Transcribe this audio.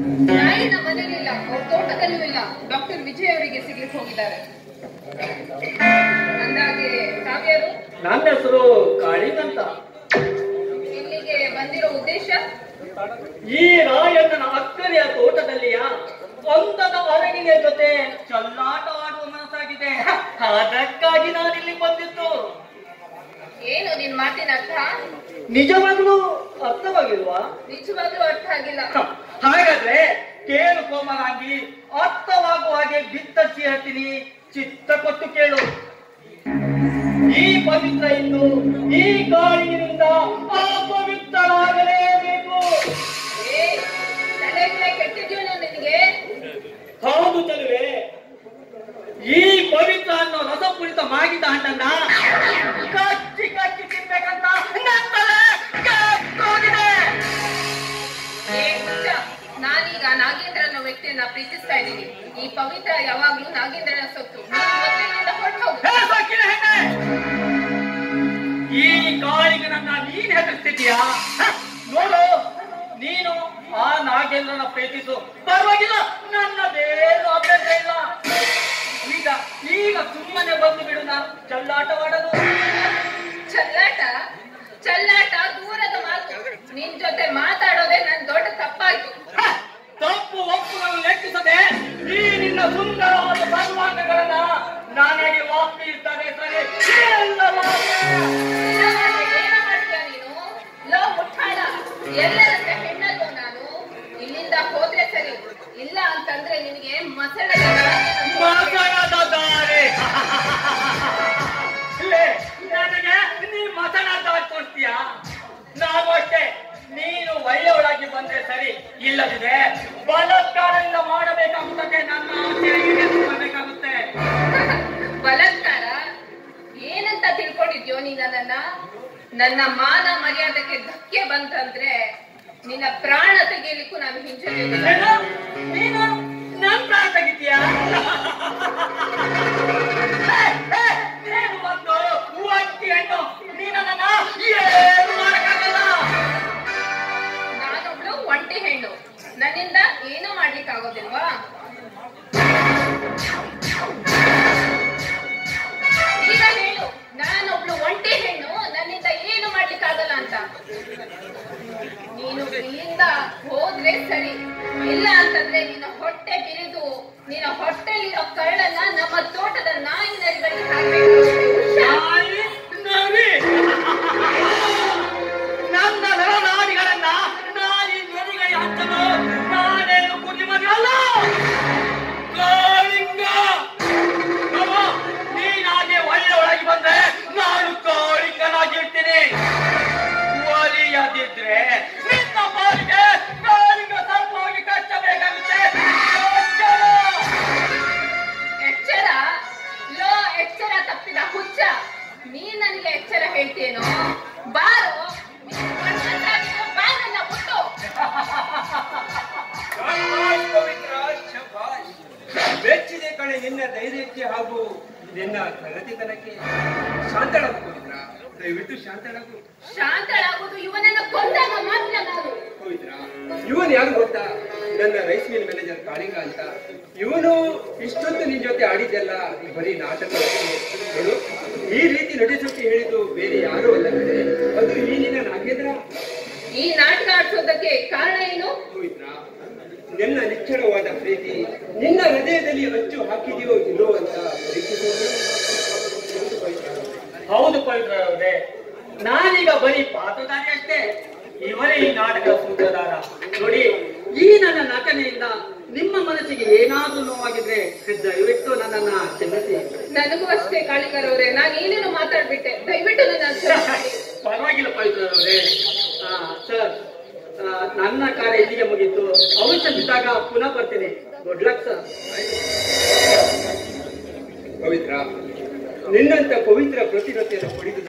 ನಾಯಿ ನಮ್ಮ ಮನೇಲಿಲ್ಲ ಅವ್ರ ತೋಟದಲ್ಲೂ ಇಲ್ಲ ಡಾಕ್ಟರ್ ವಿಜಯ್ ಅವರಿಗೆ ಸಿಗ್ಲಿಕ್ಕೆ ಹೋಗಿದ್ದಾರೆ ಅಂದಾಗೆ ಕಾವ್ಯರು ನನ್ನ ಹೆಸರು ಕಾಳಿಂಗ್ ಅಂತ ಇಲ್ಲಿಗೆ ಬಂದಿರೋ ಉದ್ದೇಶ ಈ ರಾಯಣ್ಣನ ಅಕ್ಕರೆಯ ತೋಟದಲ್ಲಿಯ ಒಂದದ ಅರಗಿನ ಜೊತೆ ಚಲ್ಲಾಟ ಆಡುವ ಮನಸ್ಸಾಗಿದೆ ಅದಕ್ಕಾಗಿ ನಾನಿಲ್ಲಿ ಬಂದಿದ್ದು ಏನು ನಿನ್ ಮಾತಿನ ಅರ್ಥ ನಿಜವಾಗ್ಲೂ ಅರ್ಥವಾಗಿಲ್ವಾ ನಿಜವಾಗ್ಲೂ ಅರ್ಥ ಆಗಿಲ್ಲ ಹ, ಹಾಗಾದ್ರೆ ಕೇಳು ಕೋಮಲಾಂಗಿ ಅರ್ಥವಾಗುವ ಹಾಗೆ ಬಿತ್ತರಿಸಿ ಹೇಳ್ತೀನಿ ಚಿತ್ತ ಕೊಟ್ಟು ಕೇಳು ಈ ಪವಿತ್ರ ಇಂದು ಈ ಗಾಳಿಯಿಂದ ಅಪವಿತ್ರರಾಗಲೇಬೇಕು ಏ ತಲೆ ಗಿಲೆ ಕೆಟ್ಟಿದ್ಯೋನು ನಿನಗೆ ಹೌದು ಚೆಲುವೆ ಈ ಪವಿತ್ರ ಅನ್ನೋ ರಸಪೂರಿತ ಮಾಗಿದ ಹಣ್ಣನ್ನ ಕಚ್ಚಿ ಕಚ್ಚಿ ತಿನ್ಬೇಕಂತ ನನ್ನ ತಲೆ ಕೆಟ್ಟೋಗಿದೆ. ಏ ಹುಚ್ಚ, ನಾನೀಗ ನಾಗೇಂದ್ರ ಅನ್ನೋ ವ್ಯಕ್ತಿಯನ್ನ ಪ್ರೀತಿಸ್ತಾ ಇದ್ದೀನಿ ಈ ಪವಿತ್ರ ಯಾವಾಗ್ಲೂ ನಾಗೇಂದ್ರನ ಸೊತ್ತು ನೀನು ಮೊದಲಿನಿಂದ ಹೊರಟು ಹೋಗು ಹೇ ಸೊಕ್ಕಿನ ಹೆಣ್ಣೆ! ಈ ಕಾಳಿಗೆ ನನ್ನ ನೀನ್ ಹೆದರ್ತಿದ್ಯಾ ಹ, ನೋಡು ನೀನು ಆ ನಾಗೇಂದ್ರನ ಪ್ರೀತಿಸು ಪರವಾಗಿಲ್ಲ ನನ್ನದೇನು ಅಭ್ಯಂತರ ಇಲ್ಲ ಈಗ ಈಗ ಸುಮ್ಮನೆ ಬಂದು ಬಿಡು ನಾನು ಚಲ್ಲಾಟವಾಡಲು ಚಲ್ಲಾಟ ಚಲ್ಲಾಟ ದೂರದ ಮಾತು ನಿನ್ ಜೊತೆ ಮಾತಾಡೋದೇ ನನ್ ದೊಡ್ಡ ತಪ್ಪಾಯ್ತು ಹ, ತಪ್ಪು ಒಪ್ಪುಗಳನ್ನು ಲೆಕ್ಕಿಸದೆ ಈ ನಿನ್ನ ಸುಂದರವಾದ ಸರ್ವಾಂಗಗಳನ್ನ ನನಗೆ ವಾಪಿಸ್ತಾರೆ ಸರಿ ಎಲ್ಲವೂ ಇಲ್ಲವಾದ್ರೆ ಏನು ಮಾಡ್ತೀಯ ನೀನು ಲೋ ಮುಟ್ಟಾಳ ಎಲ್ಲರಂತೆ ಹೆಣ್ಣಲ್ವೋ ನಾನು ಇಲ್ಲಿಂದ ಹೋದ್ರೆ ಸರಿ ಇಲ್ಲ ಅಂತಂದ್ರೆ ನಿನಗೆ ಮಸಳ ಮತನದ ದಾರಿ ಲೇ, ನನಗೆ ನೀ ಮತನಾಟ ಕೊಡ್ತೀಯ ನಾನು ಅಷ್ಟೇ ನೀನು ಒಳ್ಳೆಯವಳಾಗಿ ಬಂದ್ರೆ ಸರಿ ಇಲ್ಲದಿದ್ರೆ ಬಲಾತ್ಕಾರದಿಂದ ಮಾಡಬೇಕಾಗುತ್ತದೆ ನನ್ನ ಆಸೆಯಾಗಿ ಮಾಡಬೇಕಾಗುತ್ತೆ ಬಲಾತ್ಕಾರ ಏನಂತ ತಿಳ್ಕೊಂಡಿದ್ಯೋ ನೀ ನನ್ನನ್ನ ನನ್ನ ಮಾನ ಮರ್ಯಾದಕ್ಕೆ ಧಕ್ಕೆ ಬಂತಂದ್ರೆ ನಿನ್ನ ಪ್ರಾಣ ತೆಗೆಯಲಿಕ್ಕೂ ನಾನು ಹಿಂಜರಿಯುವುದಿಲ್ಲ ಏನು? ನೀನು ನನ್ ಪ್ರಾಣ ತೆಗಿತೀಯ ನೀನು ಒಂದು ಒಂಟಿ ಹೆಣ್ಣು ನೀನು ನನ್ನ ಏನು ಮಾಡಕ್ಕಾಗಲ್ಲ ನಾನೊಬ್ಳು ಒಂಟಿ ಹೆಣ್ಣು ನನ್ನಿಂದ ಏನು ಮಾಡ್ಲಿಕ್ಕಾಗೋದಿಲ್ವಾ ಈಗ ಹೇಳು ನಾನೊಬ್ಳು ಒಂಟಿ ಹೆಣ್ಣು ನನ್ನಿಂದ ಏನು ಮಾಡ್ಲಿಕ್ಕಾಗಲ್ಲ ಅಂತ ನೀನು ಇಲ್ಲಿಂದ ಹೋದ್ರೆ ಸರಿ ಇಲ್ಲ ಅಂತಂದ್ರೆ ನಿನ್ನ ಹೊಟ್ಟೆ ಬಿರಿದು ನಿನ್ನ ಹೊಟ್ಟೆಲಿರೋ ಕಳ್ಳನ್ನ ನಮ್ಮ ತೋಟದ ನಾಯಿ ನರಿಗಳಿಗೆ ಹಾಕ್ಬೇಕು ಹುಷಾರ್. ನಾಯಿ ನರಿ ನನ್ನ ನರನಾಡಿಗಳನ್ನ ನಾಯಿ ನರಿಗಳಿಗೆ ಹಚ್ಚಲು ನಾನೇನು ಕುದಿಮಗಲ್ಲ ಕಾಳಿಂಗ ಅವ, ನೀನಾಗೆ ಒಳ್ಳೆಯೊಳಗೆ ಬಂದ್ರೆ ನಾನು ಕಾಳಿಂಗನಾಗಿರ್ತೀನಿ ಒಲಿಯದಿದ್ರೆ ನಿನ್ನ ಪಾಲಿಗೆ ಕಾಳಿಂಗ ಸರ್ಪವಾಗಿ ಕಚ್ಚಬೇಕಾಗುತ್ತೆ ಎಚ್ಚರ! ಎಚ್ಚರ ಲೋ ಎಚ್ಚರ ತಪ್ಪಿದ ಹುಚ್ಚ ನೀ ನನಗೆ ಎಚ್ಚರ ಹೇಳ್ತೇನೋ ಬಾರೋ ನೀನು ಗಂಡಸಾಗಿರೋ ಬಾ ನನ್ನ ಮುಟ್ಟು ಶಭಾಷ್ ಪವಿತ್ರ ಶಭಾಷ್ ಮೆಚ್ಚಿದೆ ಕಣೆ ನಿನ್ನ ಧೈರ್ಯಕ್ಕೆ ಹಾಗೂ ನಿನ್ನ ಪ್ರಗತಿತನಕ್ಕೆ ಶಾಂತಳಾಗು ಪವಿತ್ರ ದಯವಿಟ್ಟು ಶಾಂತಳಾಗು ಶಾಂತಳಾಗುವುದು ಇವನನ್ನ ಕೊಂದಾಗ ಮಾತ್ರ ನಾನು ಪವಿತ್ರ ಇವನು ಯಾರು ಗೊತ್ತಾ ನನ್ನ ರೈಸ್ ಮಿಲ್ ಮ್ಯಾನೇಜರ್ ಕಾಳಿಂಗ ಅಂತ ಇವನು ಇಷ್ಟೊತ್ತು ನಿನ್ ಜೊತೆ ಆಡಿದ್ದೆಲ್ಲ ಬರೀ ನಾಟಕ ನೋಡು, ಈ ರೀತಿ ನಟಿಸೋಕೆ ಹೇಳಿದ್ದು ಬೇರೆ ಯಾರು ಅಲ್ಲ ಕಣೆ. ಅದು ಈ ನಿನ್ನ ನಾಗೇಂದ್ರ ಈ ನಾಟಕ ಆಡ್ಸೋದಕ್ಕೆ ಕಾರಣ ಏನು ಪವಿತ್ರ ನಿನ್ನ ನಿಚ್ಚಳವಾದ ಪ್ರೀತಿ ನಿನ್ನ ಹೃದಯದಲ್ಲಿ ಅಚ್ಚು ಹಾಕಿದೆಯೋ ಇಲ್ಲೋ ಅಂತ ಪರೀಕ್ಷಿಸೋದು ಹೌದು ಪವಿತ್ರ. ಹೌದು ಪವಿತ್ರ ಅವರೇ ನಾನೀಗ ಬರೀ ಪಾತ್ರಧಾರಿ ಅಷ್ಟೇ ಇವರೇ ಈ ನಾಟಕದ ಸೂತ್ರಧಾರ ನೋಡಿ ಈ ನನ್ನ ನಟನೆಯಿಂದ ನಿಮ್ಮ ಮನಸ್ಸಿಗೆ ಏನಾದ್ರೂ ನೋವಾಗಿದ್ರೆ ದಯವಿಟ್ಟು ನನ್ನನ್ನ ಕ್ಷಮಿಸಿ ನನಗೂ ಅಷ್ಟೇ ಕಾಳಿಕರವ್ರೆ ನಾನು ಏನೇನು ಮಾತಾಡ್ಬಿಟ್ಟೆ ದಯವಿಟ್ಟು ನನ್ನ ಕ್ಷಮಿಸಿ. ಪರವಾಗಿಲ್ಲ ಪವಿತ್ರ ಅವರೇ ಸರ್ ಆ, ನನ್ನ ಕಾರ್ಯ ಇಲ್ಲಿಗೆ ಮುಗೀತು ಅವಶ್ಯ ಬಿದ್ದಾಗ ಪುನಃ ಬರ್ತೀನಿ ಗುಡ್ ಲಕ್ ಸರ್ ಪವಿತ್ರ ನಿನ್ನಂತ ಪವಿತ್ರ ಪ್ರತಿಭತೆಯನ್ನು ಪಡೆದು